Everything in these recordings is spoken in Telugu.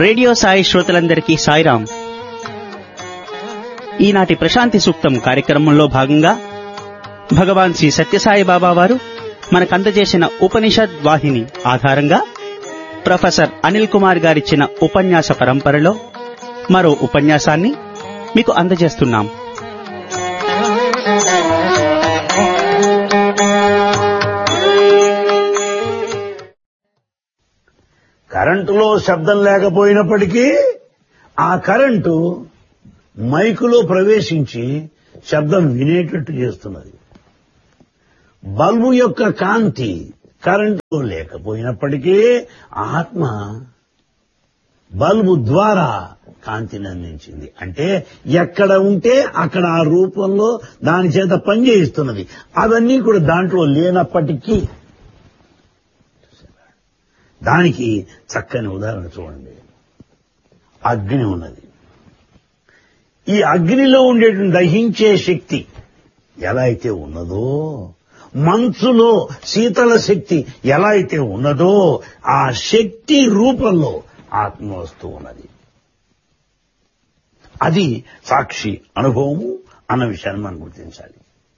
రేడియో సాయి శ్రోతలందరికీ సాయిరాం ఈనాటి ప్రశాంతి సూక్తం కార్యక్రమంలో భాగంగా భగవాన్ శ్రీ సత్యసాయి బాబా వారు మనకు అందజేసిన ఉపనిషద్ వాహిని ఆధారంగా ప్రొఫెసర్ అనిల్ కుమార్ గారిచ్చిన ఉపన్యాస పరంపరలో మరో ఉపన్యాసాన్ని మీకు అందజేస్తున్నాం కరెంటులో శబ్దం లేకపోయినప్పటికీ ఆ కరెంటు మైకులో ప్రవేశించి శబ్దం వినేటట్టు చేస్తున్నది బల్బు యొక్క కాంతి కరెంటులో లేకపోయినప్పటికీ ఆత్మ బల్బు ద్వారా కాంతిని అందించింది అంటే ఎక్కడ ఉంటే అక్కడ ఆ రూపంలో దాని చేత పనిచేయిస్తున్నది అవన్నీ కూడా దాంట్లో లేనప్పటికీ దానికి చక్కని ఉదాహరణ చూడండి అగ్ని ఉన్నది ఈ అగ్నిలో ఉండేటువంటి దహించే శక్తి ఎలా అయితే ఉన్నదో మంచులో శీతల శక్తి ఎలా అయితే ఉన్నదో ఆ శక్తి రూపంలో ఆత్మ వస్తూ ఉన్నది అది సాక్షి అనుభవము అన్న విషయాన్ని మనం గుర్తించాలి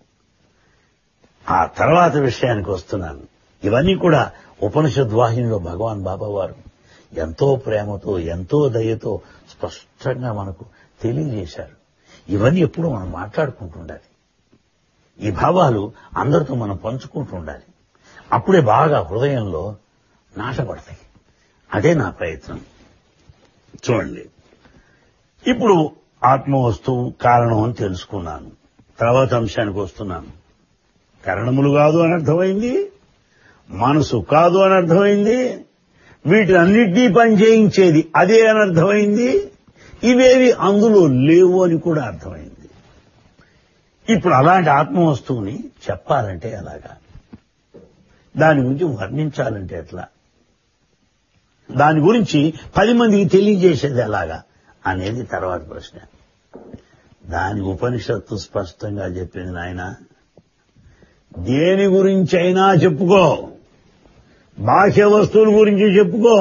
ఆ తర్వాత విషయానికి వస్తున్నాను ఇవన్నీ కూడా ఉపనిషద్ వాహినిలో భగవాన్ బాబా వారు ఎంతో ప్రేమతో ఎంతో దయతో స్పష్టంగా మనకు తెలియజేశారు ఇవన్నీ ఎప్పుడూ మనం మాట్లాడుకుంటుండాలి ఈ భావాలు అందరితో మనం పంచుకుంటూ ఉండాలి అప్పుడే బాగా హృదయంలో నాటపడతాయి అదే నా ప్రయత్నం చూడండి ఇప్పుడు ఆత్మ వస్తువు కారణం అని తెలుసుకున్నాను తర్వాత అంశానికి వస్తున్నాను కారణములు కాదు అని అర్థమైంది మనసు కాదు అని అర్థమైంది వీటిని అన్నిటినీ పని చేయించేది అదే అని అర్థమైంది ఇవేవి అందులో లేవు అని కూడా అర్థమైంది ఇప్పుడు అలాంటి ఆత్మ వస్తువుని చెప్పాలంటే ఎలాగా దాని గురించి వర్ణించాలంటే ఎట్లా దాని గురించి పది మందికి తెలియజేసేది ఎలాగా అనేది తర్వాత ప్రశ్న దాని ఉపనిషత్తు స్పష్టంగా చెప్పింది నాయన దేని గురించి అయినా చెప్పుకో బాహ్య వస్తువుల గురించి చెప్పుకో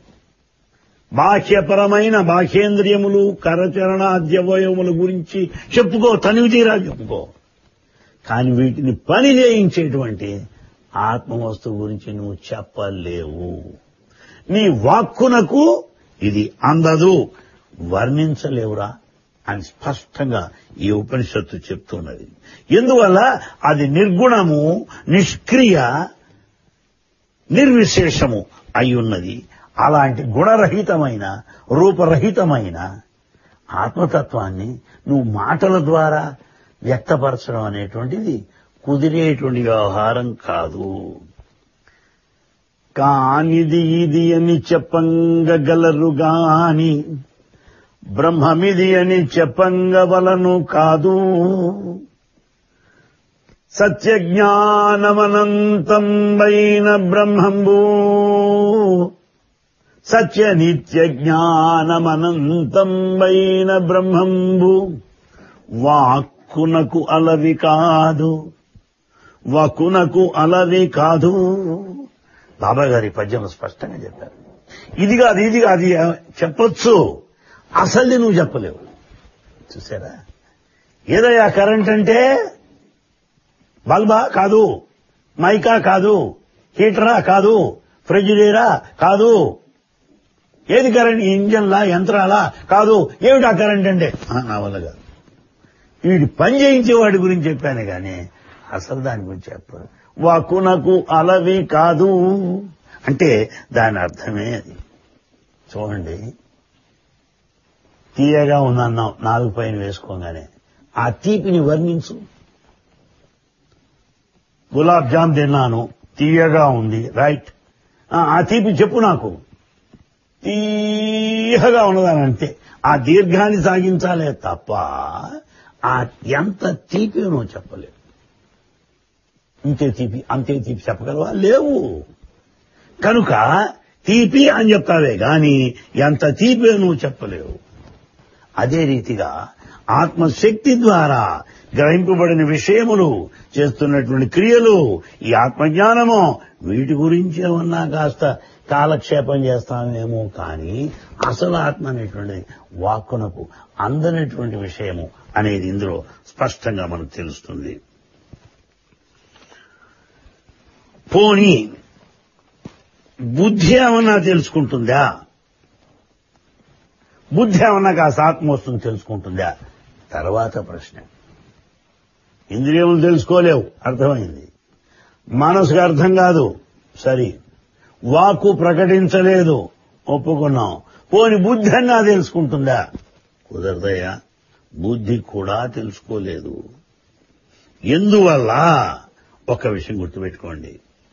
బాహ్యపరమైన బాహ్యేంద్రియములు కరచరణాద్యవయముల గురించి చెప్పుకో తనివి తీరా చెప్పుకో కానీ వీటిని పని చేయించేటువంటి ఆత్మ వస్తువు గురించి నువ్వు చెప్పలేవు నీ వాక్కునకు ఇది అందదు వర్ణించలేవురా అని స్పష్టంగా ఈ ఉపనిషత్తు చెప్తున్నది ఎందువల్ల అది నిర్గుణము నిష్క్రియ నిర్విశేషము అయి ఉన్నది అలాంటి గుణరహితమైన రూపరహితమైన ఆత్మతత్వాన్ని నువ్వు మాటల ద్వారా వ్యక్తపరచడం అనేటువంటిది కుదిరేటువంటి వ్యవహారం కాదు కానిది ఇది అని చెప్పంగగలరు గాని బ్రహ్మమిది అని చెప్పంగవలను కాదు సత్యజ్ఞానమనంతం వైన బ్రహ్మంబూ సత్య నిత్య జ్ఞానమనంతం వైన బ్రహ్మంబు వాక్కునకు అలవి కాదు వకునకు అలవి కాదు బాబా గారి పద్యంలో స్పష్టంగా చెప్పారు ఇది కాదు ఇది కాదు చెప్పొచ్చు అసలు నువ్వు చెప్పలేవు చూసారా ఏదయ్యా కరెంట్ అంటే బల్బా కాదు మైకా కాదు హీటరా కాదు ఫ్రిడ్జిరేరా కాదు ఏది కరెంట్ ఇంజన్లా యంత్రాలా కాదు ఏమిటా కరెంట్ అంటే నా వల్ల కాదు వీడి పని చేయించే వాడి గురించి చెప్పాను కానీ అసలు దాని గురించి చెప్పారు వాకునకు అలవి కాదు అంటే దాని అర్థమే అది చూడండి తీయగా ఉందన్నాం నాలుగు పైన వేసుకోగానే ఆ తీపిని వర్ణించు గులాబ్ జామ్ తిన్నాను తీయగా ఉంది రైట్ ఆ తీపి చెప్పు నాకు తీయగా ఉన్నదని అంతే ఆ దీర్ఘాన్ని సాగించాలే తప్ప ఆ ఎంత తీపి నువ్వు చెప్పలేవు ఇంతే తీపి అంతే తీపి చెప్పగలవా లేవు కనుక తీపి అని చెప్తావే గాని ఎంత తీపి నువ్వు చెప్పలేవు అదే రీతిగా ఆత్మశక్తి ద్వారా గ్రహింపబడిన విషయములు చేస్తున్నటువంటి క్రియలు ఈ ఆత్మజ్ఞానము వీటి గురించి ఏమన్నా కాస్త కాలక్షేపం చేస్తామేమో కానీ అసలు ఆత్మ అనేటువంటిది వాక్కునకు అందనటువంటి విషయము అనేది ఇందులో స్పష్టంగా మనకు తెలుస్తుంది పోని బుద్ధి ఏమన్నా తెలుసుకుంటుందా బుద్ధి ఏమన్నా కాస్త ఆత్మ వస్తుంది తెలుసుకుంటుందా తర్వాత ప్రశ్న ఇంద్రియములు తెలుసుకోలేవు అర్థమైంది మనసుకు అర్థం కాదు సరి వాక్కు ప్రకటించలేదు ఒప్పుకున్నాం పోని బుద్ధి అన్నా తెలుసుకుంటుందా కుదరదయ్యా బుద్ధి కూడా తెలుసుకోలేదు ఎందువల్ల ఒక విషయం గుర్తుపెట్టుకోండి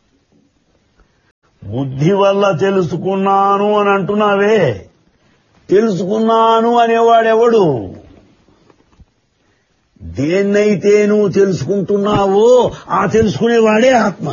బుద్ధి వల్ల తెలుసుకున్నాను అని అంటున్నావే తెలుసుకున్నాను అనేవాడెవడు దేన్నైతే నువ్వు తెలుసుకుంటున్నావో ఆ తెలుసుకునేవాడే ఆత్మ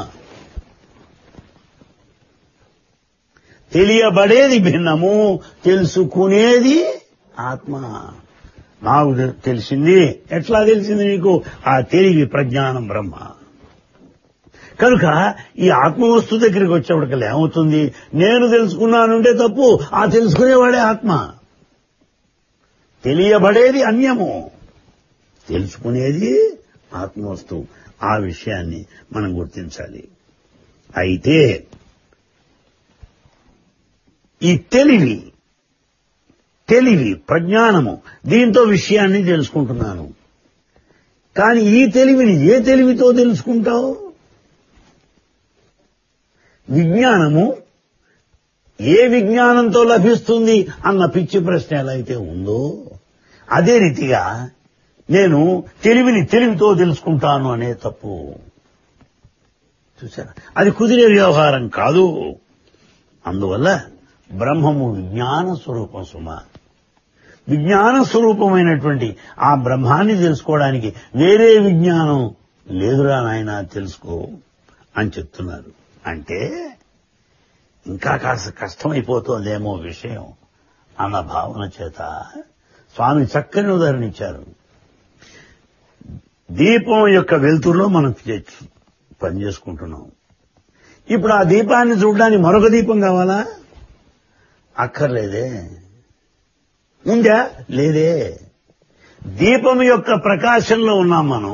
తెలియబడేది భిన్నము తెలుసుకునేది ఆత్మ నాకు తె- తెలిసింది ఎట్లా తెలిసింది నీకు ఆ తెలివి ప్రజ్ఞానం బ్రహ్మ కనుక ఈ ఆత్మవస్తు దగ్గరికి వచ్చేప్పటికల్లా ఏమవుతుంది నేను తెలుసుకున్నానుంటే తప్పు ఆ తెలుసుకునేవాడే ఆత్మ తెలియబడేది అన్యము తెలుసుకునేది ఆత్మవస్తు ఆ విషయాన్ని మనం గుర్తించాలి అయితే ఈ తెలివి తెలివి ప్రజ్ఞానము దీంతో విషయాన్ని తెలుసుకుంటున్నాను కానీ ఈ తెలివిని ఏ తెలివితో తెలుసుకుంటావు విజ్ఞానము ఏ విజ్ఞానంతో లభిస్తుంది అన్న పిచ్చి ప్రశ్న ఎలా అయితే ఉందో అదే రీతిగా నేను తెలివిని తెలివితో తెలుసుకుంటాను అనే తప్పు చూసారా అది కుదిరే వ్యవహారం కాదు అందువల్ల బ్రహ్మము విజ్ఞాన స్వరూపం సుమ విజ్ఞాన స్వరూపమైనటువంటి ఆ బ్రహ్మాన్ని తెలుసుకోవడానికి వేరే విజ్ఞానం లేదురా నాయన తెలుసుకో అని చెప్తున్నారు అంటే ఇంకా కాస్త కష్టమైపోతోందేమో విషయం అన్న భావన చేత స్వామి చక్కని ఉదాహరణ ఇచ్చారు దీపం యొక్క వెలుతురులో మనం చే- పని చేసుకుంటున్నాం ఇప్పుడు ఆ దీపాన్ని చూడడానికి మరొక దీపం కావాలా అక్కర్లేదే ఉందా లేదే దీపం యొక్క ప్రకాశంలో ఉన్నాం మనం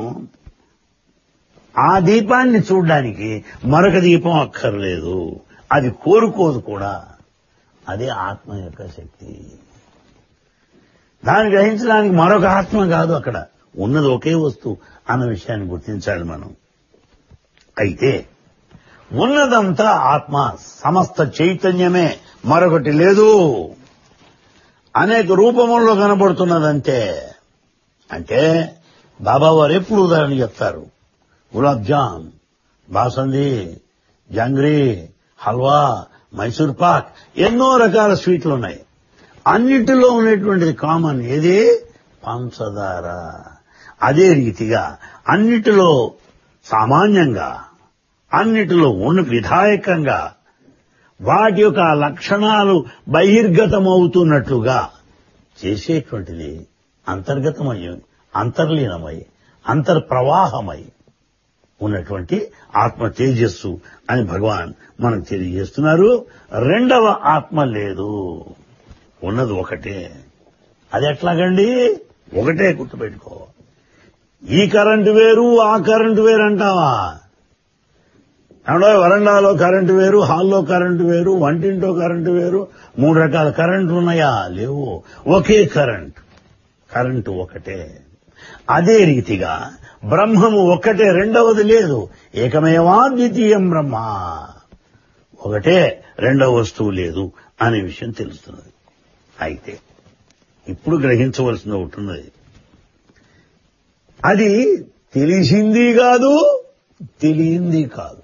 ఆ దీపాన్ని చూడడానికి మరొక దీపం అక్కర్లేదు అది కోరుకోదు కూడా అదే ఆత్మ యొక్క శక్తి దాన్ని గ్రహించడానికి మరొక ఆత్మ కాదు అక్కడ ఉన్నది ఒకే వస్తువు అన్న విషయాన్ని గుర్తించాలి మనం అయితే ఉన్నదంతా ఆత్మ సమస్త చైతన్యమే మరొకటి లేదు అనేక రూపముల్లో కనబడుతున్నదంటే అంటే బాబా వారు ఎప్పుడు ఉదాహరణ చెప్తారు గులాబ్ జామ్ బాసంది జంగ్రీ హల్వా మైసూర్ పాక్ ఎన్నో రకాల స్వీట్లు ఉన్నాయి అన్నిటిలో ఉన్నటువంటిది కామన్ ఏది పంచదార అదే రీతిగా అన్నిటిలో సామాన్యంగా అన్నిటిలో ఉన్న విధాయకంగా వాటి యొక్క లక్షణాలు బహిర్గతమవుతున్నట్లుగా చేసేటువంటిది అంతర్గతమై అంతర్లీనమై అంతర్ప్రవాహమై ఉన్నటువంటి ఆత్మ తేజస్సు అని భగవాన్ మనకు తెలియజేస్తున్నారు రెండవ ఆత్మ లేదు ఉన్నది ఒకటే అది ఎట్లాగండి ఒకటే గుర్తుపెట్టుకో ఈ కరెంటు వేరు ఆ కరెంటు వేరు అంటావా ఏమండో వరండాలో కరెంటు వేరు హాల్లో కరెంటు వేరు వంటింటో కరెంటు వేరు మూడు రకాల కరెంట్లు ఉన్నాయా లేవు ఒకే కరెంట్ కరెంటు ఒకటే అదే రీతిగా బ్రహ్మము ఒక్కటే రెండవది లేదు ఏకమేవా ద్వితీయం బ్రహ్మ ఒకటే రెండవ వస్తువు లేదు అనే విషయం తెలుస్తున్నది అయితే ఇప్పుడు గ్రహించవలసిన ఒకటి ఉన్నది అది తెలిసింది కాదు తెలియంది కాదు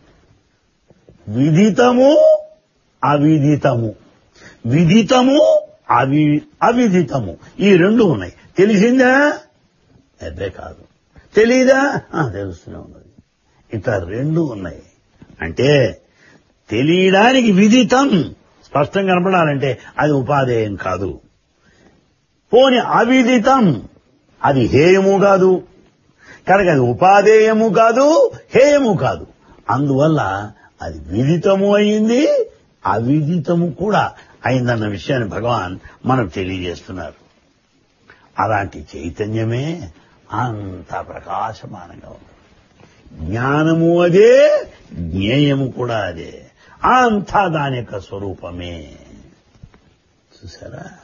విదితము అవిదితము విదితము అవి అవిదితము ఈ రెండు ఉన్నాయి తెలిసిందా అదే కాదు తెలీదా ఆ, తెలుస్తూనే ఉన్నది ఇట్లా రెండు ఉన్నాయి అంటే తెలియడానికి విదితం స్పష్టం కనపడాలంటే అది ఉపాధేయం కాదు పోని అవిదితం అది హేయము కాదు కనుక అది ఉపాధేయము కాదు హేయము కాదు అందువల్ల అది విదితము అయింది అవిదితము కూడా అయిందన్న విషయాన్ని భగవాన్ మనకు తెలియజేస్తున్నారు అలాంటి చైతన్యమే అంత ప్రకాశమానంగా ఉంది జ్ఞానము అదే జ్ఞేయము కూడా అదే అంతా దాని యొక్క స్వరూపమే చూసారా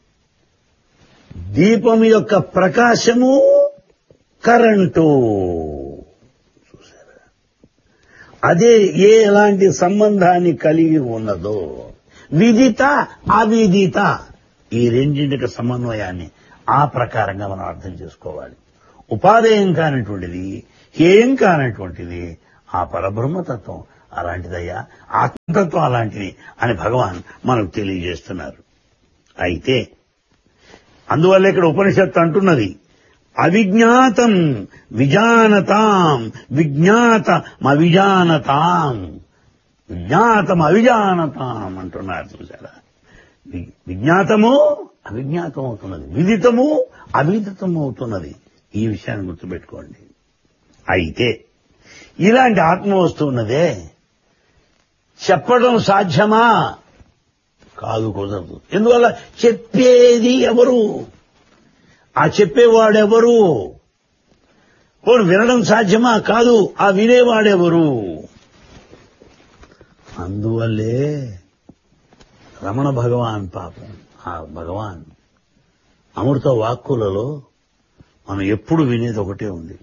దీపం యొక్క ప్రకాశము కరెంటు చూసారా అదే ఏ ఎలాంటి సంబంధాన్ని కలిగి ఉన్నదో విదిత అవిదిత ఈ రెండింటికి సమన్వయాన్ని ఆ ప్రకారంగా మనం అర్థం చేసుకోవాలి ఉపాధేయం కానటువంటిది హేయం కానటువంటిది ఆ పరబ్రహ్మతత్వం అలాంటిదయ్యా ఆత్మతత్వం అలాంటిది అని భగవాన్ మనకు తెలియజేస్తున్నారు అయితే అందువల్ల ఇక్కడ ఉపనిషత్తు అంటున్నది అవిజ్ఞాతం విజానతాం విజ్ఞాతమవిజానతాం విజ్ఞాతం అవిజానతాం అంటున్నారు చూసారా వి- విజ్ఞాతము అవిజ్ఞాతం అవుతున్నది విదితము అవిదితం అవుతున్నది ఈ విషయాన్ని గుర్తుపెట్టుకోండి అయితే ఇలాంటి ఆత్మ వస్తున్నదే చెప్పడం సాధ్యమా కాదు కుదరదు ఎందువల్ల చెప్పేది ఎవరు ఆ చెప్పేవాడెవరు పోను వినడం సాధ్యమా కాదు ఆ వినేవాడెవరు అందువల్లే రమణ భగవాన్ పాపం ఆ భగవాన్ అమృత వాక్కులలో మనం ఎప్పుడు వినేది ఒకటే ఉంది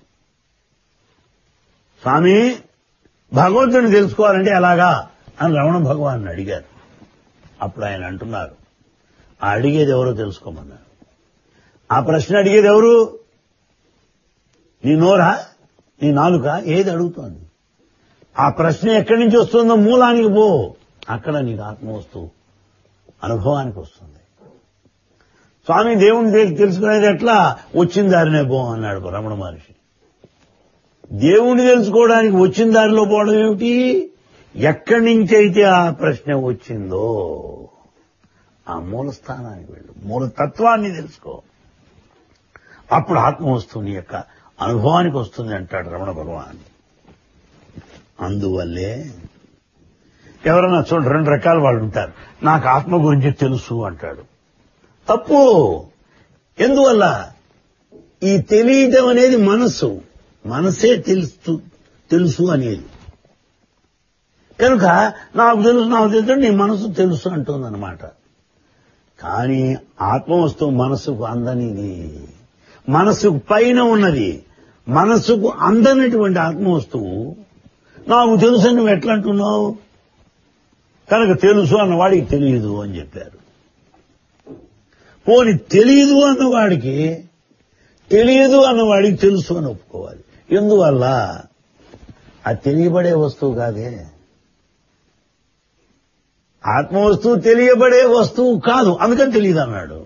స్వామి భగవంతుని తెలుసుకోవాలంటే ఎలాగా అని రమణ భగవాన్ అడిగారు అప్పుడు ఆయన అంటున్నారు ఆ అడిగేది ఎవరో తెలుసుకోమన్నారు ఆ ప్రశ్న అడిగేది ఎవరు నీ నోరా నీ నాలుక ఏది అడుగుతోంది ఆ ప్రశ్న ఎక్కడి నుంచి వస్తుందో మూలానికి పో అక్కడ నీకు ఆత్మ వస్తువు అనుభవానికి వస్తుంది స్వామి దేవుని తె- తెలుసుకునేది ఎట్లా వచ్చిన దారినే పో అన్నాడు రమణ మహర్షి దేవుణ్ణి తెలుసుకోవడానికి వచ్చిన దారిలో పోవడం ఏమిటి ఎక్కడి నుంచి అయితే ఆ ప్రశ్న వచ్చిందో ఆ మూల స్థానానికి వెళ్ళు మూల తత్వాన్ని తెలుసుకో అప్పుడు ఆత్మ వస్తుంది యొక్క అనుభవానికి వస్తుంది అంటాడు రమణ భగవాన్ అందువల్లే ఎవరన్నా చూడండి రెండు రకాల వాళ్ళు ఉంటారు నాకు ఆత్మ గురించి తెలుసు అంటాడు తప్పు ఎందువల్ల ఈ తెలియటం అనేది మనసు మనసే తెలుసు తెలుసు అనేది కనుక నాకు తెలుసు నాకు తెలుసు నీ మనసు తెలుసు అంటుందన్నమాట కానీ ఆత్మవస్తువు మనసుకు అందనిది మనసుకు పైన ఉన్నది మనసుకు అందనటువంటి ఆత్మవస్తువు నాకు తెలుసు అని నువ్వు ఎట్లా అంటున్నావు కనుక తెలుసు అన్నవాడికి తెలియదు అని చెప్పారు పోని తెలియదు అన్నవాడికి తెలియదు అన్నవాడికి తెలుసు అని ఒప్పుకోవాలి ఎందువల్ల అది తెలియబడే వస్తువు కాదే ఆత్మ వస్తువు తెలియబడే వస్తువు కాదు అందుకని తెలియదు అన్నాడు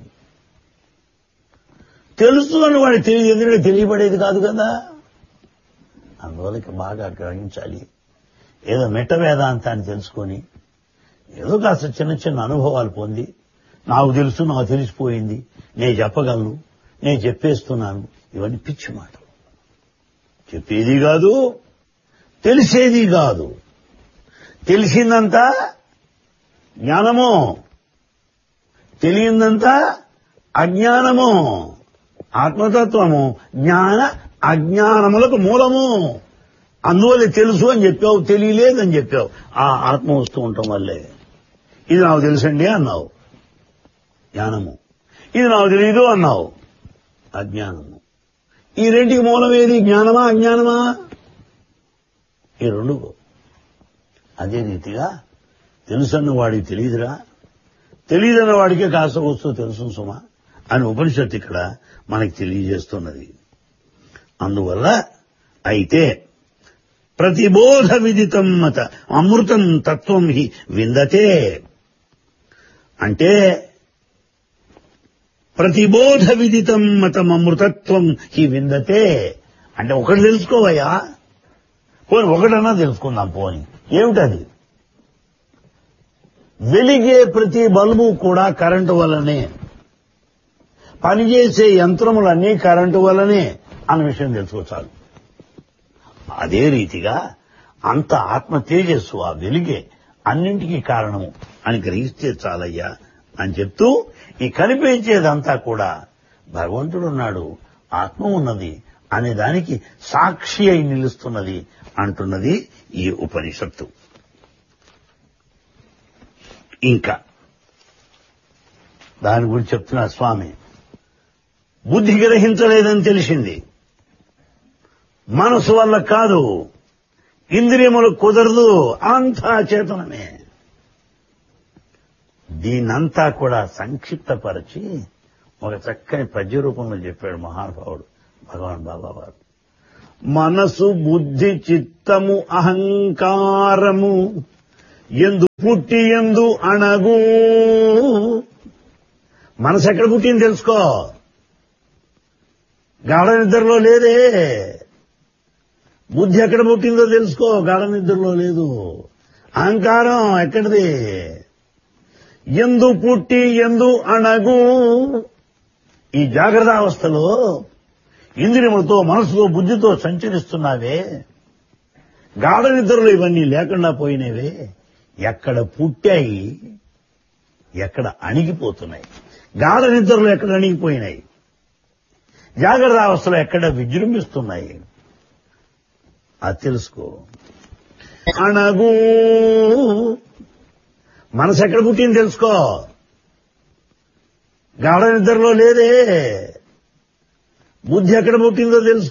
తెలుసు అని వాడికి తెలియదు ఎందుకంటే తెలియబడేది కాదు కదా అందువల్ల ఇక బాగా గ్రహించాలి ఏదో మెట్ట వేదాంతాన్ని తెలుసుకొని ఏదో కాస్త చిన్న చిన్న అనుభవాలు పొంది నాకు తెలుసు నాకు తెలిసిపోయింది నేను చెప్పగలను నేను చెప్పేస్తున్నాను ఇవన్నీ పిచ్చి మాటలు చెప్పేది కాదు తెలిసేది కాదు తెలిసిందంతా జ్ఞానము తెలియందంతా అజ్ఞానము ఆత్మతత్వము జ్ఞాన అజ్ఞానములకు మూలము అందువల్ల తెలుసు అని చెప్పావు తెలియలేదని చెప్పావు ఆ ఆత్మ వస్తూ ఉండటం వల్లే ఇది నాకు తెలుసండి అన్నావు జ్ఞానము ఇది నాకు తెలియదు అన్నావు అజ్ఞానము ఈ రెంటికి మూలం ఏది జ్ఞానమా అజ్ఞానమా ఈ రెండు అదే రీతిగా తెలుసన్న వాడికి తెలియదురా తెలియదన్న వాడికే కాస్త వస్తూ తెలుసు సుమా అని ఉపనిషత్తు ఇక్కడ మనకి తెలియజేస్తున్నది అందువల్ల అయితే ప్రతిబోధ విదితం మత అమృతం తత్వం హి విందతే అంటే ప్రతిబోధ విదితం మతం అమృతత్వం హి విందతే అంటే ఒకటి తెలుసుకోవయ్యా పోని ఒకటన్నా తెలుసుకుందాం పోని ఏమిటది వెలిగే ప్రతి బల్బు కూడా కరెంటు వల్లనే పనిచేసే యంత్రములన్నీ కరెంటు వల్లనే అన్న విషయం తెలుసుకోచాలు అదే రీతిగా అంత ఆత్మ తేజస్సు ఆ వెలుగే అన్నింటికీ కారణము అని గ్రహిస్తే చాలయ్యా అని చెప్తూ ఈ కనిపించేదంతా కూడా భగవంతుడున్నాడు ఆత్మ ఉన్నది అనే దానికి సాక్షి అయి నిలుస్తున్నది అంటున్నది ఈ ఉపనిషత్తు ఇంకా దాని గురించి చెప్తున్నా స్వామి బుద్ధి గ్రహించలేదని తెలిసింది మనసు వల్ల కాదు ఇంద్రియములు కుదరదు అంతా చేతనమే దీనంతా కూడా సంక్షిప్తపరిచి ఒక చక్కని పద్య రూపంలో చెప్పాడు మహానుభావుడు భగవాన్ బాబా వారు మనసు బుద్ధి చిత్తము అహంకారము ఎందు పుట్టి ఎందు అణగు మనసు ఎక్కడ పుట్టింది తెలుసుకో గాఢ నిద్రలో లేదే బుద్ధి ఎక్కడ పుట్టిందో తెలుసుకో గాఢ నిద్రలో లేదు అహంకారం ఎక్కడిది ఎందు పుట్టి ఎందు అణగు ఈ జాగ్రత్త అవస్థలో ఇంద్రియములతో మనసుతో బుద్ధితో సంచరిస్తున్నావే గాఢ నిద్రలో ఇవన్నీ లేకుండా పోయినవే ఎక్కడ పుట్టాయి ఎక్కడ అణిగిపోతున్నాయి గాఢ నిద్రలో ఎక్కడ అణిగిపోయినాయి జాగ్రత్త అవస్థలో ఎక్కడ విజృంభిస్తున్నాయి అది తెలుసుకో అణగు మనసు ఎక్కడ పుట్టింది తెలుసుకో గాఢ నిద్రలో లేదే బుద్ధి ఎక్కడ పుట్టిందో తెలుసుకో